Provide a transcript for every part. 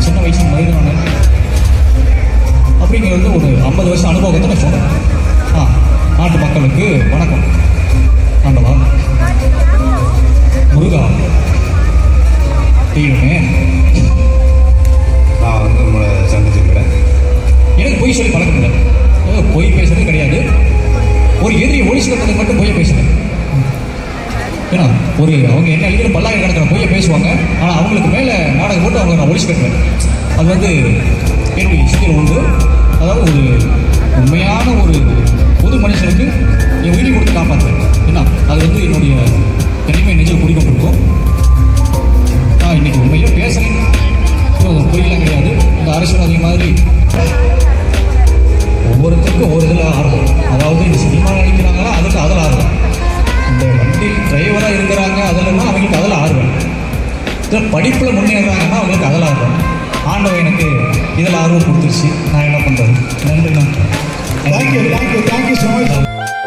சின்ன வயசு மனிதனான அப்படிங்கிறது ஒரு ஐம்பது வருஷம் அனுபவத்தை நான் சொல்றேன் ஆ நாட்டு மக்களுக்கு வணக்கம் ஆண்டவா முருகா தெய்வமே நான் வந்து உங்களை சந்திச்சிருக்கிறேன் எனக்கு பொய் சொல்லி பழக்கம் இல்லை ஏதோ பொய் பேசுறது கிடையாது ஒரு எதிரியை ஒழிச்சு கட்டுறதுக்கு மட்டும் பொய்யை பேசுறேன் ஏன்னா ஒரு அவங்க என்ன எழுதின பல்லாயிரக்கணக்கான பொய்யை பேசுவாங்க ஆனால் அவங்களுக்கு மேலே நாடகம் போட்டு அவங்க நான் ஒழிச்சு கட்டுவேன் அது வந்து என்னுடைய சித்திரம் உண்டு அதாவது ஒரு உண்மையான ஒரு பொது மனுஷனுக்கு என் உயிரை கொடுத்து காப்பாற்றுவேன் என்ன அது வந்து என்னுடைய என்னையுமே நெஞ்சில் குடிக்கொண்டிருக்கும் நான் இன்னைக்கு உண்மையில பேசுறேன் பொய்யெல்லாம் கிடையாது இந்த அரசியல்வாதி மாதிரி ஒவ்வொருத்தருக்கும் ஒவ்வொரு இதில் ஆர்வம் அதாவது இந்த சினிமா நடிக்கிறாங்களா அதுக்கு அதில் ஆர்வம் இந்த வண்டி டிரைவராக இருக்கிறாங்க அதிலன்னா அவங்களுக்கு அதில் ஆர்வம் இதில் படிப்பில் முன்னேறாங்கன்னா அவங்களுக்கு அதில் ஆர்வம் ஆண்டவன் எனக்கு இதில் ஆர்வம் கொடுத்துருச்சு நான் என்ன பண்ணுறது நன்றிண்ணா thank you thank you thank you so much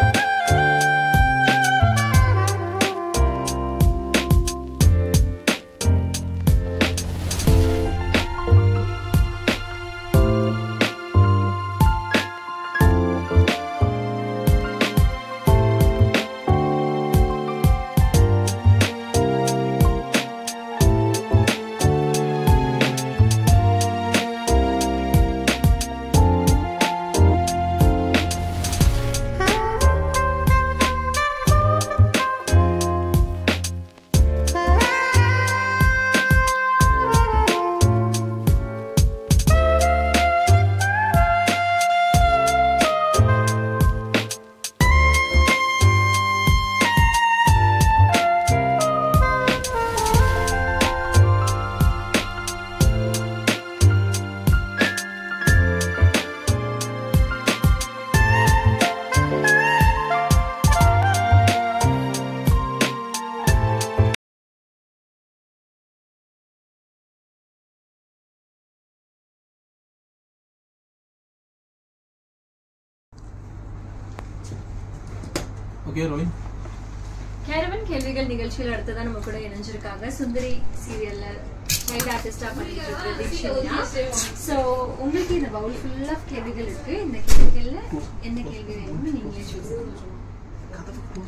okay rolling caravan கேள்விகள் நிகழ்ச்சியில் அடுத்ததான் நம்ம கூட இணைஞ்சிருக்காங்க சுந்தரி சீரியல்ல சைல்ட் ஆர்டிஸ்டா பண்ணிட்டு இருக்கிற தீக்ஷன்யா சோ உங்களுக்கு இந்த பவுல் ஃபுல் ஆஃப் கேள்விகள் இருக்கு இந்த கேள்விகள்ல என்ன கேள்வி வேணும்னு நீங்களே சூஸ் பண்ணலாம்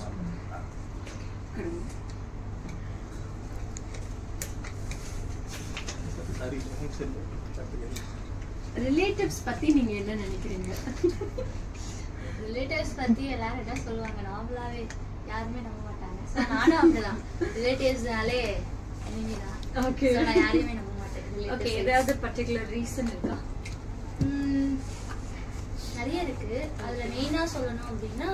ரிலேட்டிவ்ஸ் பத்தி நீங்க என்ன நினைக்கிறீங்க ரிலேட்டிவ்ஸ் பத்தி எல்லாரும் என்ன சொல்லுவாங்க நார்மலாவே யாருமே நம்ப மாட்டாங்க ஸோ நானும் அப்படிதான் ரிலேட்டிவ்ஸ்னாலே enemy தான் ஓகே So, நான் யாரையுமே நம்ப மாட்டேன் ஓகே relatives. ஏதாவது பர்டிகுலர் ரீசன் இருக்கா ம், நிறைய இருக்கு அதுல மெயினா சொல்லணும் அப்படின்னா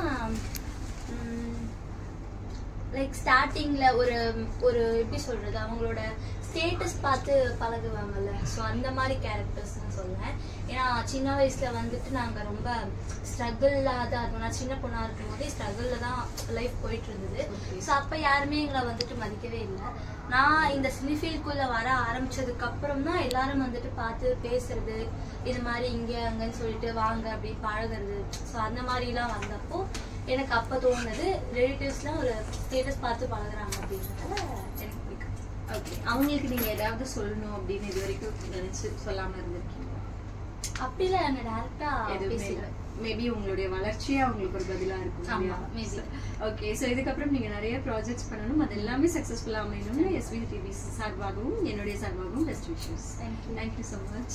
லைக் ஸ்டார்டிங்ல ஒரு ஒரு எப்படி சொல்றது அவங்களோட ஸ்டேட்டஸ் பார்த்து பழகுவாங்கல்ல ஸோ அந்த மாதிரி கேரக்டர்ஸ் நான் சொல்லுவேன் ஏன்னா சின்ன வயசுல வந்துட்டு நாங்க ரொம்ப ஸ்ட்ரகிள்ல தான் இருந்தோம் நான் சின்ன பொண்ணா இருக்கும் போதே ஸ்ட்ரகிள்ல தான் லைஃப் போயிட்டு இருந்தது Okay. ஸோ அப்ப யாருமே எங்களை வந்துட்டு மதிக்கவே இல்லை நான் இந்த சினிஃபீல்டுக்குள்ள வர ஆரம்பிச்சதுக்கு அப்புறம் தான் எல்லாரும் வந்துட்டு பார்த்து பேசுறது இது மாதிரி இங்க அங்கன்னு சொல்லிட்டு வாங்க அப்படி பழகுறது ஸோ அந்த மாதிரிலாம் வந்தப்போ எனக்கு அப்ப தோணுது ரிலேட்டிவ்ஸ்லாம் ஒரு ஸ்டேட்டஸ் பார்த்து பழகுறாங்க அப்படின்றதால எனக்கு பிடிக்கும் ஓகே அவங்களுக்கு நீங்க ஏதாவது சொல்லணும் அப்படின்னு இது வரைக்கும் நினைச்சு சொல்லாம இருந்திருக்கீங்க அப்படிலாம் என்ன டேரக்டா எதுவுமே பேசல இல்லை மேபி உங்களுடைய வளர்ச்சியே அவங்களுக்கு ஒரு பதிலா இருக்கும் ஆமா, maybe. ஓகே ஸோ இதுக்கப்புறம் நீங்க நிறைய ப்ராஜெக்ட்ஸ் பண்ணணும் அது எல்லாமே சக்ஸஸ்ஃபுல்லா அமையணும்னு எஸ்வி டிவி சார்பாகவும் என்னுடைய சார்பாகவும் best wishes Thank you. Thank you so much